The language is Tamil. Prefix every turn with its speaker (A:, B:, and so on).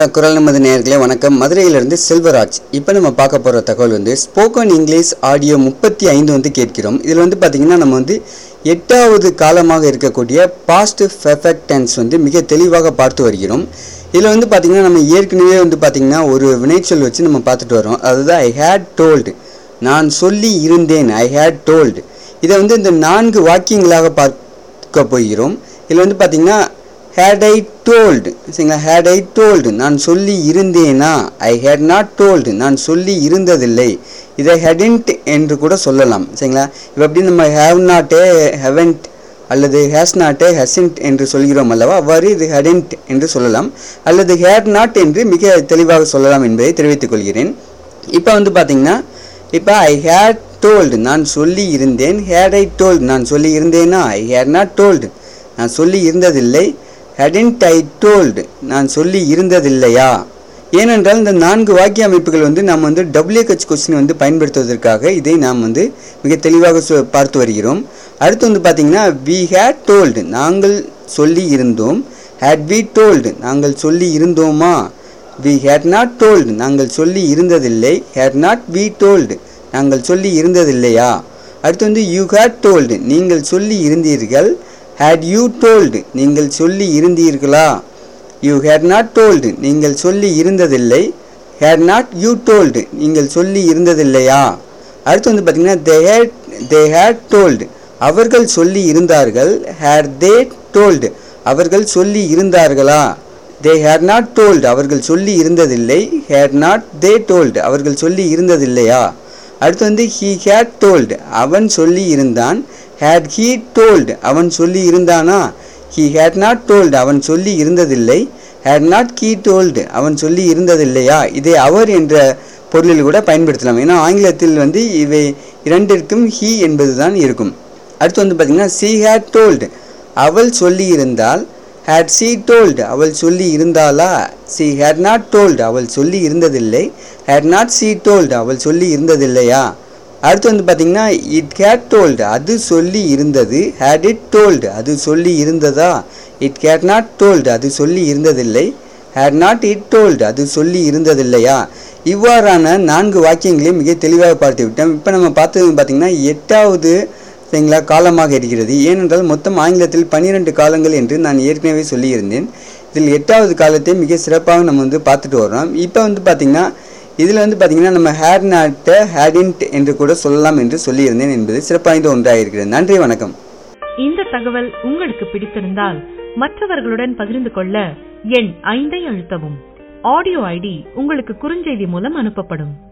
A: குரல் நமது நேயர்களே வணக்கம் மதுரையிலிருந்து செல்வராஜ் இப்போ நம்ம பார்க்க போகிற தகவல் வந்து ஸ்போக்கன் இங்கிலீஷ் ஆடியோ முப்பத்தி ஐந்து வந்து கேட்கிறோம் இதில் வந்து பார்த்திங்கன்னா நம்ம வந்து எட்டாவது காலமாக இருக்கக்கூடிய பாஸ்ட் பெர்ஃபெக்ட் டென்ஸ் வந்து மிக தெளிவாக பார்த்து வருகிறோம் இதில் வந்து பார்த்திங்கன்னா நம்ம ஏற்கனவே வந்து பார்த்திங்கன்னா ஒரு வினைச்சொல் வச்சு நம்ம பார்த்துட்டு வரோம் அதுதான் ஐ ஹேட் டோல்டு நான் சொல்லி இருந்தேன் ஐ ஹேட் டோல்டு இதை வந்து இந்த நான்கு வாக்கியங்களாக பார்க்க போகிறோம் இதில் வந்து பார்த்திங்கன்னா ஹேட் ஐ டோல்டு சரிங்களா ஹேட் ஐ டோல்டு நான் சொல்லி இருந்தேனா ஐ ஹேட் நாட் டோல்டு நான் சொல்லி இருந்ததில்லை இதை ஹெடன்ட் என்று கூட சொல்லலாம் சரிங்களா இப்போ எப்படி நம்ம ஹேவ் நாட்டே ஹெவன்ட் அல்லது ஹேஸ் நாட்டே ஹெசன்ட் என்று சொல்கிறோம் அல்லவா அவ்வாறு இது ஹெடன்ட் என்று சொல்லலாம் அல்லது ஹேட் நாட் என்று மிக தெளிவாக சொல்லலாம் என்பதை தெரிவித்துக் கொள்கிறேன் இப்போ வந்து பார்த்தீங்கன்னா இப்போ ஐ ஹேட் டோல்டு நான் சொல்லி இருந்தேன் ஹேட் ஐ டோல்டு நான் சொல்லி இருந்தேனா ஐ ஹேட் நாட் டோல்டு நான் சொல்லி இருந்ததில்லை ஹெடன்ட் ஐ டோல்டு நான் சொல்லி இருந்ததில்லையா ஏனென்றால் இந்த நான்கு வாக்கிய அமைப்புகள் வந்து நாம் வந்து டபிள்யூஹெச் கொஸ்டின் வந்து பயன்படுத்துவதற்காக இதை நாம் வந்து மிக தெளிவாக சொ- பார்த்து வருகிறோம் அடுத்து வந்து பார்த்தீங்கன்னா வி ஹேட் டோல்டு நாங்கள் சொல்லி இருந்தோம் ஹேட் வி டோல்டு நாங்கள் சொல்லி இருந்தோமா வி ஹேட் நாட் டோல்டு நாங்கள் சொல்லி இருந்ததில்லை ஹேட் நாட் வி டோல்டு நாங்கள் சொல்லி இருந்ததில்லையா அடுத்து வந்து யூ ஹேட் டோல்டு நீங்கள் சொல்லி இருந்தீர்கள் ஹேட் யூ டோல்டு நீங்கள் சொல்லி இருந்தீர்களா யூ ஹேட் நாட் டோல்டு நீங்கள் சொல்லி இருந்ததில்லை ஹேட் நாட் யூ டோல்டு நீங்கள் சொல்லி இருந்ததில்லையா அடுத்து வந்து பார்த்தீங்கன்னா they had they had told அவர்கள் சொல்லி இருந்தார்கள் ஹேட் தே டோல்டு அவர்கள் சொல்லி இருந்தார்களா தே ஹேட் நாட் டோல்டு அவர்கள் சொல்லி இருந்ததில்லை ஹேட் நாட் தே டோல்டு அவர்கள் சொல்லி இருந்ததில்லையா அடுத்து வந்து ஹீ ஹேட் டோல்டு அவன் சொல்லி இருந்தான் ஹேட் ஹீ டோல்டு அவன் சொல்லி இருந்தானா ஹீ ஹேட் நாட் டோல்டு அவன் சொல்லி இருந்ததில்லை ஹேட் நாட் கீ டோல்டு அவன் சொல்லி இருந்ததில்லையா இதை அவர் என்ற பொருளில் கூட பயன்படுத்தலாம் ஏன்னா ஆங்கிலத்தில் வந்து இவை இரண்டிற்கும் ஹீ என்பதுதான் இருக்கும் அடுத்து வந்து பார்த்தீங்கன்னா சி ஹேட் டோல்டு அவள் சொல்லி இருந்தால் ஹேட் சி டோல்டு அவள் சொல்லி இருந்தாளா சி ஹேட் நாட் டோல்டு அவள் சொல்லி இருந்ததில்லை ஹேட் நாட் சி டோல்டு அவள் சொல்லி இருந்ததில்லையா அடுத்து வந்து பார்த்தீங்கன்னா இட் ஹேட் டோல்டு அது சொல்லி இருந்தது ஹேட் இட் டோல்டு அது சொல்லி இருந்ததா இட் ஹேட் நாட் டோல்டு அது சொல்லி இருந்ததில்லை ஹேட் நாட் இட் டோல்டு அது சொல்லி இருந்ததில்லையா இவ்வாறான நான்கு வாக்கியங்களையும் மிக தெளிவாக பார்த்து விட்டோம் இப்போ நம்ம பார்த்தது பார்த்தீங்கன்னா எட்டாவது சரிங்களா காலமாக இருக்கிறது ஏனென்றால் மொத்தம் ஆங்கிலத்தில் பன்னிரெண்டு காலங்கள் என்று நான் ஏற்கனவே சொல்லியிருந்தேன் இதில் எட்டாவது காலத்தை மிக சிறப்பாக நம்ம வந்து பார்த்துட்டு வர்றோம் இப்போ வந்து பார்த்திங்கன்னா இதில் வந்து பார்த்திங்கன்னா நம்ம ஹேட் நாட்டை ஹேடின்ட் என்று கூட சொல்லலாம் என்று சொல்லியிருந்தேன் என்பது சிறப்பாய்ந்த ஒன்றாக இருக்கிறது நன்றி வணக்கம்
B: இந்த தகவல் உங்களுக்கு பிடித்திருந்தால் மற்றவர்களுடன் பகிர்ந்து கொள்ள எண் ஐந்தை அழுத்தவும் ஆடியோ ஐடி உங்களுக்கு குறுஞ்செய்தி மூலம் அனுப்பப்படும்